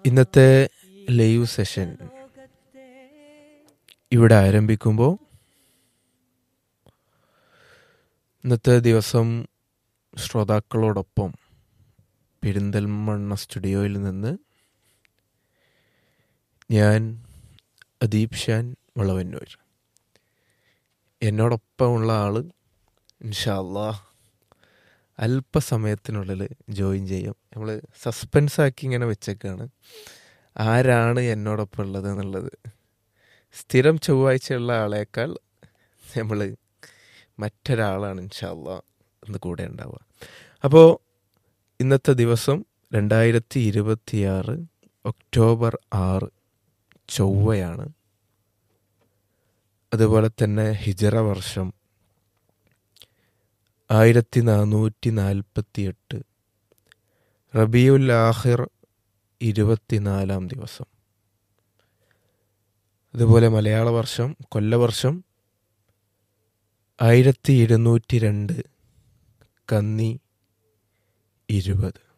ഇന്നത്തെ live session ഇവിടെ ആരംഭിക്കുമ്പോൾ ഇന്നത്തെ ദിവസം ശ്രോതാക്കളോടൊപ്പം പെരിന്തൽമണ്ണ സ്റ്റുഡിയോയിൽ നിന്ന് ഞാൻ അദീപ് ഷാൻ വളവന്നൂർ എന്നോടൊപ്പമുള്ള ആള് ഇൻഷാല്ലാ അല്പസമയത്തിനുള്ളിൽ ജോയിൻ ചെയ്യും നമ്മൾ സസ്പെൻസ് ആക്കി ഇങ്ങനെ വെച്ചേക്കാണ് ആരാണ് എന്നോടൊപ്പം ഉള്ളത് എന്നുള്ളത് സ്ഥിരം ചൊവ്വാഴ്ചയുള്ള ആളേക്കാൾ നമ്മൾ മറ്റൊരാളാണ് ഇൻഷാല്ല ഇന്ന് കൂടെ ഉണ്ടാവുക അപ്പോൾ ഇന്നത്തെ ദിവസം രണ്ടായിരത്തി ഇരുപത്തിയാറ് ഒക്ടോബർ ആറ് ചൊവ്വയാണ് അതുപോലെ തന്നെ ഹിജറ വർഷം ആയിരത്തി നാനൂറ്റി നാൽപ്പത്തി എട്ട് റബിയുൽ ആഹിർ ഇരുപത്തിനാലാം ദിവസം അതുപോലെ മലയാള വർഷം കൊല്ലവർഷം ആയിരത്തി ഇരുന്നൂറ്റി രണ്ട് കന്നി ഇരുപത്